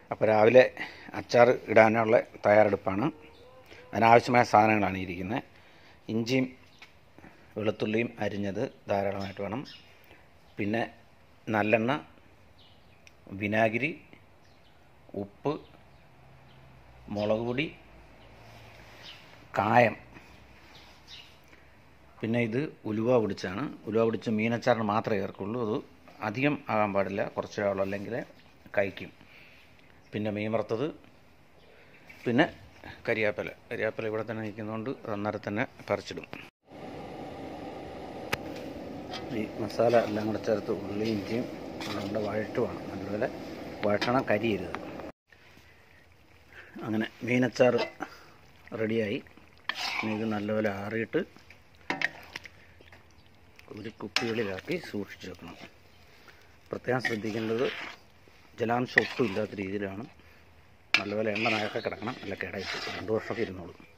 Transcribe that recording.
അപ്പോൾ രാവിലെ അച്ചാർ ഇടാനുള്ള തയ്യാറെടുപ്പാണ് അതിനാവശ്യമായ സാധനങ്ങളാണ് ഇരിക്കുന്നത് ഇഞ്ചിയും വെളുത്തുള്ളിയും അരിഞ്ഞത് ധാരാളമായിട്ട് വേണം പിന്നെ നല്ലെണ്ണ വിനാഗിരി ഉപ്പ് മുളക് പൊടി കായം പിന്നെ ഇത് ഉലുവ പൊടിച്ചാണ് ഉലുവ പൊടിച്ച് മീനച്ചാറിന് മാത്രമേ ചേർക്കുള്ളൂ അത് അധികം ആകാൻ പാടില്ല കുറച്ചേ ആവുള്ളൂ അല്ലെങ്കിൽ കഴിക്കും പിന്നെ മീൻ വറുത്തത് പിന്നെ കരിയാപ്പില കരിയാപ്പില ഇവിടെ തന്നെ നിൽക്കുന്നതുകൊണ്ട് അത് അന്നേരം തന്നെ പറിച്ചിടും ഈ മസാല എല്ലാം കൂടെ ചേർത്ത് ഉള്ളി ഇഞ്ചിയും എല്ലാം കൂടെ വഴറ്റുവാണ് നല്ലപോലെ വഴറ്റണം കരിയരുത് അങ്ങനെ മീനച്ചാർ റെഡിയായി ഇനി ഇത് നല്ലപോലെ ആറിയിട്ട് ഒരു കുപ്പികളിലാക്കി സൂക്ഷിച്ച് വെക്കണം പ്രത്യേകം ശ്രദ്ധിക്കേണ്ടത് ജലാംശം ഒട്ടും ഇല്ലാത്ത രീതിയിലാണ് നല്ലപോലെ എണ്ണ നയക്കെ കിടക്കണം നല്ല കേടായിട്ട് രണ്ട് വർഷമൊക്കെ ഇരുന്നോളും